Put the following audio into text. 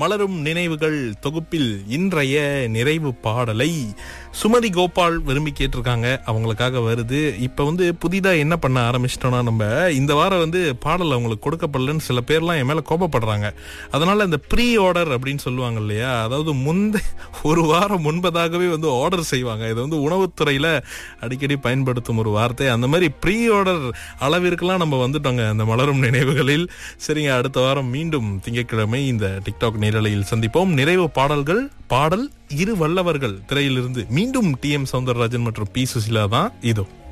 மலரும் நினைவுகள் தொகுப்பில் இன்றைய நிறைவு பாடலை சுமதி கோபால் விரும்பி கேட்டிருக்காங்க அவங்களுக்காக வருது இப்ப வந்து புதிதா என்ன பண்ண ஆரம்பிச்சிட்டோம்னா நம்ம இந்த வாரம் வந்து பாடல் அவங்களுக்கு கொடுக்கப்படலன்னு சில பேர்லாம் என் மேல கோபப்படுறாங்க அதனால இந்த ப்ரீ ஆர்டர் அப்படின்னு சொல்லுவாங்க இல்லையா அதாவது முந்தை ஒரு வாரம் முன்பதாகவே வந்து ஆர்டர் செய்வாங்க இது வந்து உணவுத்துறையில அடிக்கடி பயன்படுத்தும் ஒரு வார்த்தை அந்த மாதிரி ப்ரீ ஆர்டர் அளவிற்கெல்லாம் நம்ம வந்துட்டோங்க அந்த மலரும் நினைவுகளில் சரிங்க அடுத்த வாரம் மீண்டும் திங்கட்கிழமை இந்த டிக்டாக் நேரலையில் சந்திப்போம் நிறைவு பாடல்கள் பாடல் இரு வல்லவர்கள் திரையிலிருந்து மீண்டும் டி எம் சவுந்தரராஜன் மற்றும் பி சுசிலா தான் இதோ